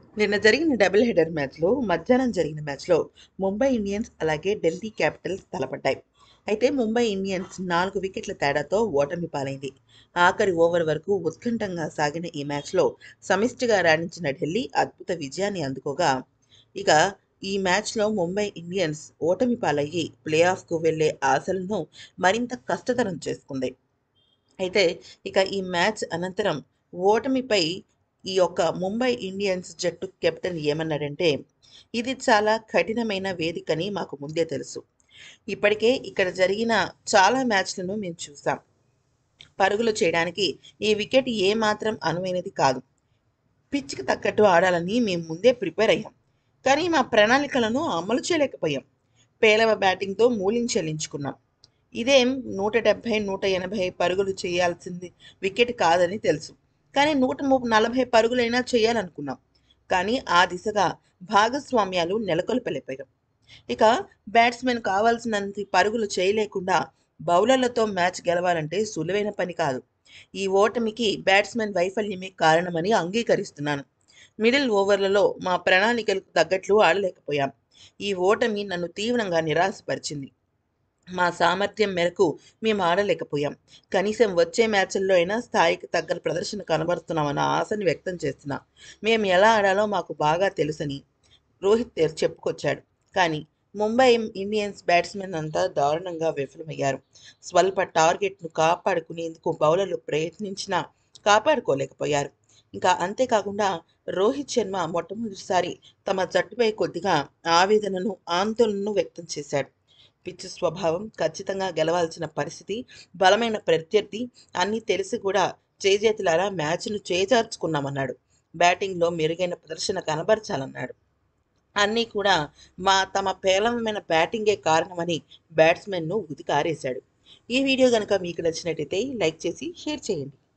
నిన్న జరిగిన double header మ్యాచ్లో మధ్యాహ్నం జరిగిన మ్యాచ్లో ముంబై ఇండియన్స్ అలాగే ఢిల్లీ క్యాపిటల్స్ తలపడ్డాయి అయితే ముంబై ఇండియన్స్ నాలుగు వికెట్ల తేడాతో ఓటమి పాలైంది ఆఖరి ఓవర్ వరకు ఉత్కంఠంగా సాగిన ఈ మ్యాచ్లో సమిష్టిగా రాణించిన ఢిల్లీ అద్భుత విజయాన్ని అందుకోగా ఇక ఈ మ్యాచ్లో ముంబై ఇండియన్స్ ఓటమి పాలయ్యి ప్లే ఆఫ్కు వెళ్లే ఆశలను మరింత కష్టతరం చేసుకుంది అయితే ఇక ఈ మ్యాచ్ అనంతరం ఓటమిపై ఈ యొక్క ముంబై ఇండియన్స్ జట్టు కెప్టెన్ ఏమన్నాడంటే ఇది చాలా కఠినమైన వేదికని మాకు ముందే తెలుసు ఇప్పటికే ఇక్కడ జరిగిన చాలా మ్యాచ్లను మేము చూసాం పరుగులు చేయడానికి ఈ వికెట్ ఏమాత్రం అనువైనది కాదు పిచ్కి తగ్గట్టు ఆడాలని మేము ముందే ప్రిపేర్ అయ్యాం కానీ మా ప్రణాళికలను అమలు చేయలేకపోయాం పేలవ బ్యాటింగ్తో మూలింగ్ చెల్లించుకున్నాం ఇదేం నూట డెబ్భై నూట ఎనభై పరుగులు చేయాల్సింది వికెట్ కాదని తెలుసు కానీ నూట ము నలభై పరుగులైనా చేయాలనుకున్నాం కానీ ఆ దిశగా భాగస్వామ్యాలు నెలకొల్పలేకపోయాం ఇక బ్యాట్స్మెన్ కావాల్సినంత పరుగులు చేయలేకుండా బౌలర్లతో మ్యాచ్ గెలవాలంటే సులువైన పని కాదు ఈ ఓటమికి బ్యాట్స్మెన్ వైఫల్యమే కారణమని అంగీకరిస్తున్నాను మిడిల్ ఓవర్లలో మా ప్రణాళికలకు తగ్గట్లు ఆడలేకపోయాం ఈ ఓటమి నన్ను తీవ్రంగా నిరాశపరిచింది మా సామర్థ్యం మేరకు మేము ఆడలేకపోయాం కనీసం వచ్చే మ్యాచ్ల్లో అయినా స్థాయికి తగ్గ ప్రదర్శన కనబరుస్తున్నామన్న ఆశని వ్యక్తం చేస్తున్నా మేము ఎలా ఆడాలో మాకు బాగా తెలుసని రోహిత్ చెప్పుకొచ్చాడు కానీ ముంబై ఇండియన్స్ బ్యాట్స్మెన్ అంతా దారుణంగా విఫలమయ్యారు స్వల్ప టార్గెట్ను కాపాడుకునేందుకు బౌలర్లు ప్రయత్నించినా కాపాడుకోలేకపోయారు ఇంకా అంతేకాకుండా రోహిత్ శర్మ మొట్టమొదటిసారి తమ జట్టుపై కొద్దిగా ఆవేదనను ఆందోళనను వ్యక్తం చేశాడు పిచ్చి స్వభావం ఖచ్చితంగా గెలవాల్సిన పరిస్థితి బలమైన ప్రత్యర్థి అన్నీ తెలిసి కూడా చేజేతులారా మ్యాచ్ను చేజార్చుకున్నామన్నాడు బ్యాటింగ్లో మెరుగైన ప్రదర్శన కనబరచాలన్నాడు అన్నీ కూడా మా తమ పేలవమైన బ్యాటింగే కారణమని బ్యాట్స్మెన్ను ఉతికారేశాడు ఈ వీడియో కనుక మీకు నచ్చినట్టయితే లైక్ చేసి షేర్ చేయండి